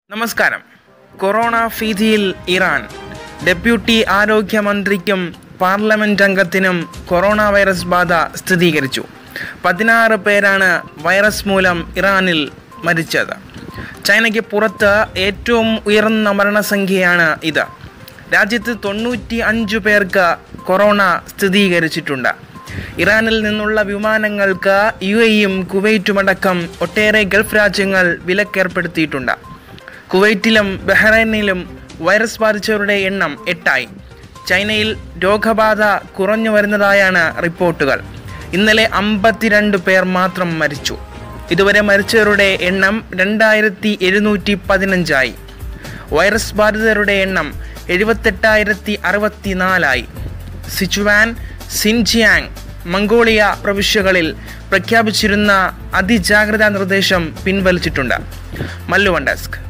നമസ്കാരം കൊറോണ ഭീതിയിൽ Iran deputy ആരോഗ്യമന്ത്രിക്കും പാർലമെന്റ് അംഗത്തിനും കൊറോണ വൈറസ് ബാധ സ്ഥിരീകരിച്ചു പതിനാറ് പേരാണ് വൈറസ് മൂലം ഇറാനിൽ മരിച്ചത് ചൈനയ്ക്ക് പുറത്ത് ഏറ്റവും ഉയർന്ന മരണസംഖ്യയാണ് ഇത് രാജ്യത്ത് തൊണ്ണൂറ്റി അഞ്ച് പേർക്ക് കൊറോണ സ്ഥിരീകരിച്ചിട്ടുണ്ട് ഇറാനിൽ നിന്നുള്ള വിമാനങ്ങൾക്ക് യു എയും കുവൈറ്റുമടക്കം ഒട്ടേറെ ഗൾഫ് രാജ്യങ്ങൾ വിലക്കേർപ്പെടുത്തിയിട്ടുണ്ട് കുവൈറ്റിലും ബഹ്റൈനിലും വൈറസ് ബാധിച്ചവരുടെ എണ്ണം എട്ടായി ചൈനയിൽ രോഗബാധ കുറഞ്ഞു വരുന്നതായാണ് റിപ്പോർട്ടുകൾ ഇന്നലെ അമ്പത്തിരണ്ട് പേർ മാത്രം മരിച്ചു ഇതുവരെ മരിച്ചവരുടെ എണ്ണം രണ്ടായിരത്തി എഴുന്നൂറ്റി പതിനഞ്ചായി വൈറസ് ബാധിതരുടെ എണ്ണം എഴുപത്തെട്ടായിരത്തി അറുപത്തിനാലായി സിച്ചുവാൻ സിൻജിയാങ് മംഗോളിയ പ്രവിശ്യകളിൽ പ്രഖ്യാപിച്ചിരുന്ന അതിജാഗ്രതാ നിർദ്ദേശം പിൻവലിച്ചിട്ടുണ്ട് മല്ലുവൺ ഡെസ്ക്